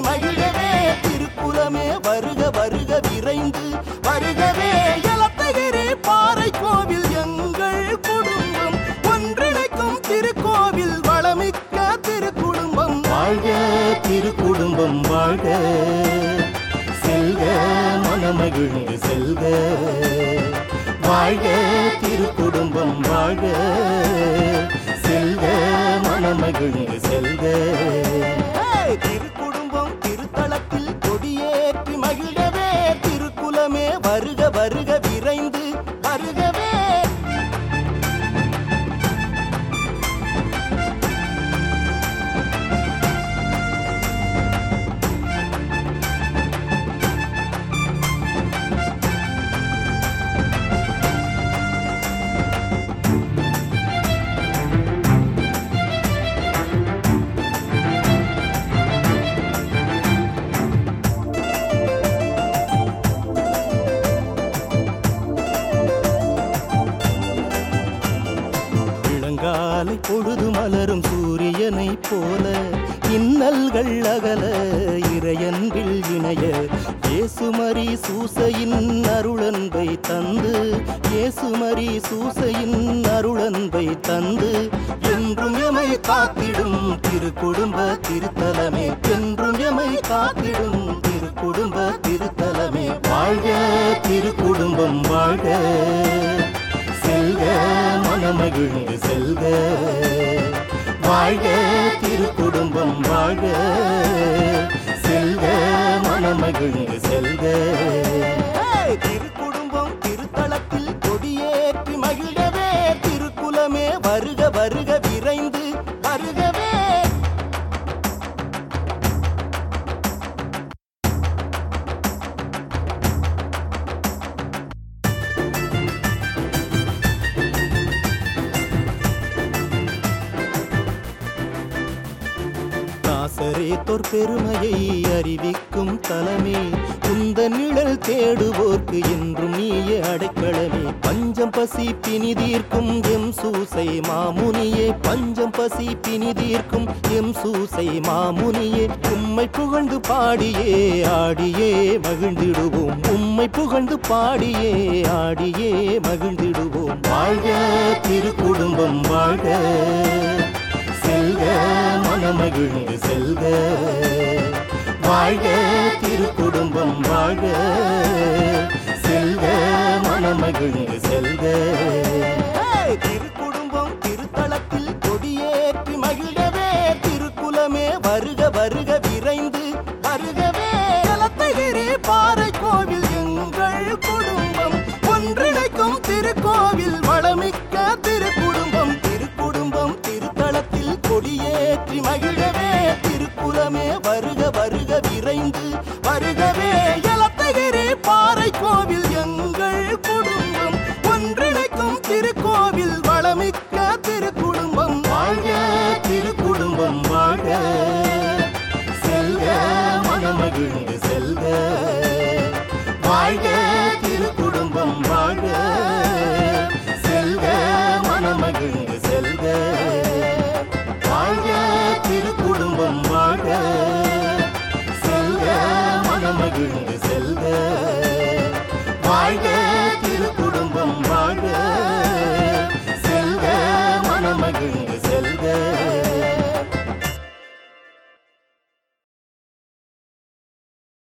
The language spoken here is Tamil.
மகிழவே திருக்குலமே வருக வருக விரைந்து வருகவே எலத்தகிரி பாறை கோவில் எங்கள் குடும்பம் ஒன்றிணைக்கும் திருக்கோவில் வளமிக்க திருக்குடும்பம் வாழ்க திருக்குடும்பம் வாழ்க செல்க மனமகிழ்ந்து செல்க வாழ்க திருக்குடும்பம் வாழ்க செல்க மனமகிழ்ந்து செல்க திருக்குடும்பம் திருத்தலத்தில் கொடியேற்றி மகிழவே திருக்குலமே வருக வருக விரைந்து வருகவே இளங்காலை பொழுது மலரும் சூரியனை போல இன்னல்கள் அகல இறையன்பில் இணைய இயேசுமரி சூசையின் அருளன்பை தந்து இயேசுமரி சூசையின் அருளன்பை தந்து என்றும் எமை காத்திடும் திருக்குடும்ப திருத்தலமே என்றும் எமை காத்திடும் திருக்குடும்ப திருத்தலமே வாழ்க திருக்குடும்பம் வாழ்க செல்க மனமகிழ்ந்து செல்க வாழ்க திருக்குடும்பம் வாழ்க செல்க மனமகிழ்ந்து செல்க திருக்குடும்பம் திருத்தலத்தில் கொடியேற்றி மகிழவே திருக்குலமே வருக வருக விரைந்து வருகவே நாசரேத்தோர் பெருமையை அறிவிக்கும் தலமே குந்த நிழல் தேடுவோர்க்கு என்றும் நீயே அடைக்கலமே பஞ்சம் பசி பிணி தீர்க்கும் எம் சூசை மாமுனியே பஞ்சம் பசி பிணி தீர்க்கும் எம் சூசை மாமுனியே உம்மை புகழ்ந்து பாடியே ஆடியே மகிழ்ந்திடுவோம் உம்மை புகழ்ந்து பாடியே ஆடியே மகிழ்ந்திடுவோம் வாழ்க திருக்குடும்பம் வாழ்க செல்க மனமகிழ்ந்து செல்க வாழ்க திருக்குடும்பம் வாழ்க செல்க மனமகிழ்ந்து செல்க திருக்குடும்பம் திருத்தலத்தில் கொடியேற்றி மகிழவே திருக்குலமே வருக வருக விரைந்து வருகவே எலத்தகிரி பாறை கோவில் எங்கள் குடும்பம் ஒன்றிணைக்கும் திருக்கோவில் வளமிக்க திருக்குடும்பம் திருக்குடும்பம் திருத்தலத்தில் கொடியேற்றி மகிழவே திருக்குலமே வருக வருக விரைந்து வருகவே எலத்தகிரி பாறை கோவில் எங்கள் குடும்பம் ஒன்றிணைக்கும் திருக்கோவில் வளமிக்க திருக்குடும்பம் வாழ்க திருக்குடும்பம் வாழ்க செல்க மனமகிழ்ந்து செல்க வாழ்க திருக்குடும்பம் வாழ்க செல்க மனமகிழ்ந்து செல்க வாழ்க திருக்குடும்பம் வாழ்க செல்க மனமகிழ்ந்து செல்க வாழ்க